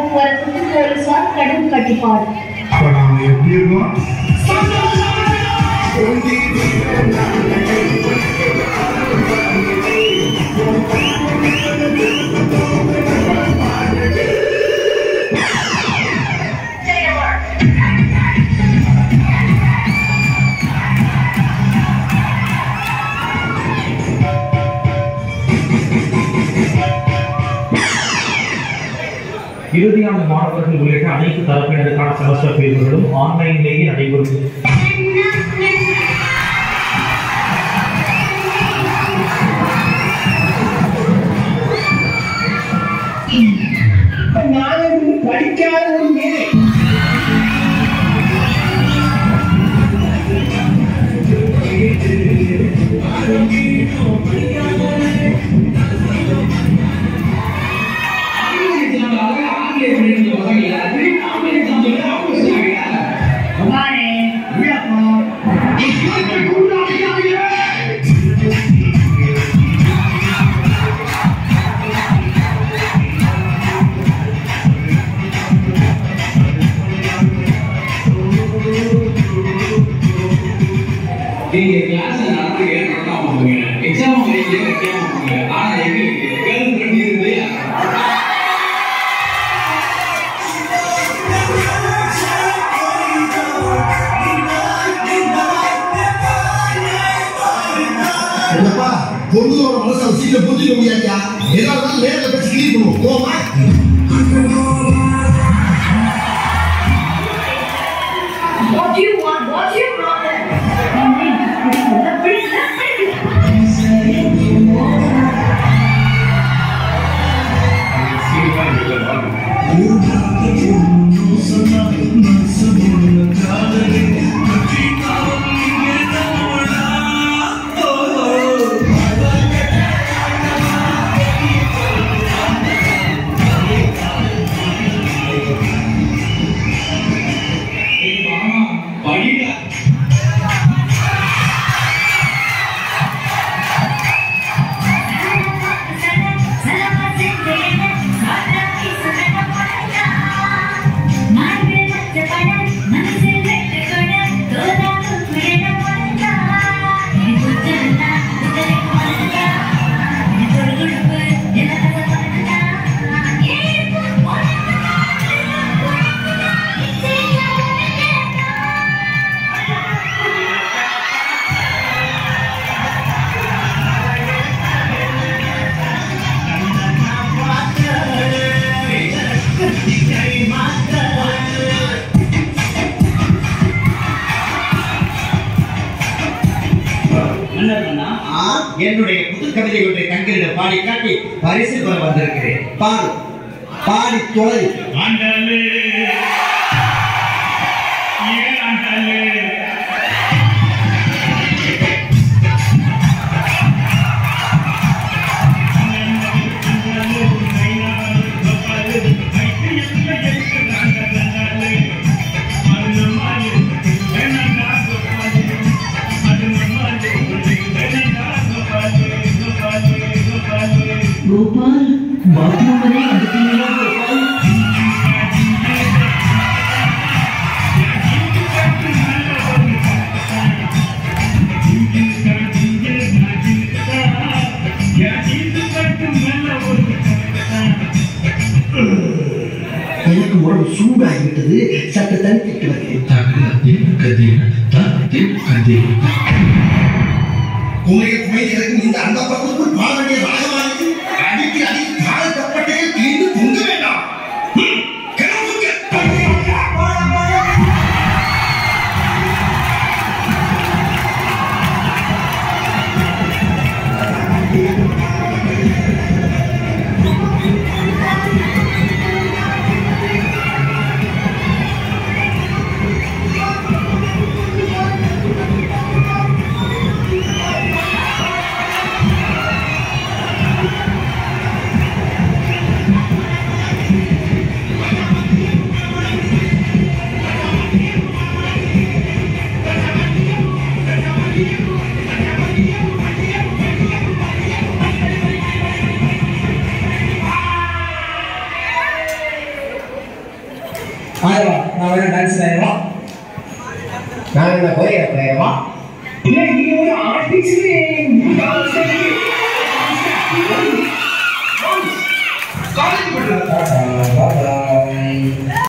போக்குவரத்துக்கு போலீசார் கடும் கட்டுப்பாடு அப்ப நாம எப்படி இருக்கோம் இறுதியாண்டு மாணவர்கள் உள்ளிட்ட அனைத்து தரப்பினருக்கான செமஸ்டர் தேர்வுகளும் ஆன்லைனிலேயே நடைபெறும் நான் படிக்காத ஒரு மேதை நீங்க கிளாஸ் நடந்து நடக்காம போவீங்க எக்ஸாம் வரைக்கும் வைக்காம போவீங்க ஆனா எங்களுக்கு கேர்ள் ஃப்ரெண்ட் இருந்து என்னப்பா பொண்ணுகளோட மனசை சீக்கிரம் புரிஞ்சுக்க முடியாதியா ஏதாவது நேரில் பேசி கிளீன் பண்ணுவோம் போமா What do you want? What's your problem? படிக்க என்னுடைய புது கவிதை ஒன்றை தங்கிட பாடி காட்டி பரிசு பெற வந்திருக்கிறேன் பாடு பாடி தொலை ஆண்டாளு ஏன் ஆண்டாளு கோபால் பாத்ரூம் வரை வந்துட்டீங்களா கோபால் எனக்கு உடம்பு சூடாகிவிட்டது சற்று தனித்திட்டு வருகிறேன் குமைய குமைகளுக்கு இந்த அந்த பக்கத்துக்குள் பாட வேண்டிய ராகமானது அடிக்கு அடி கால தப்பட்டையில் கிழிந்து தொங்க வேண்டாம் ம், கிளம்புங்க. ஆயவா நான் வேணா டான்ஸ் ஆயவா நான் என்ன கோரியா போயவா இல்லை நீ ஒரு ஆர்டிஸ்ட்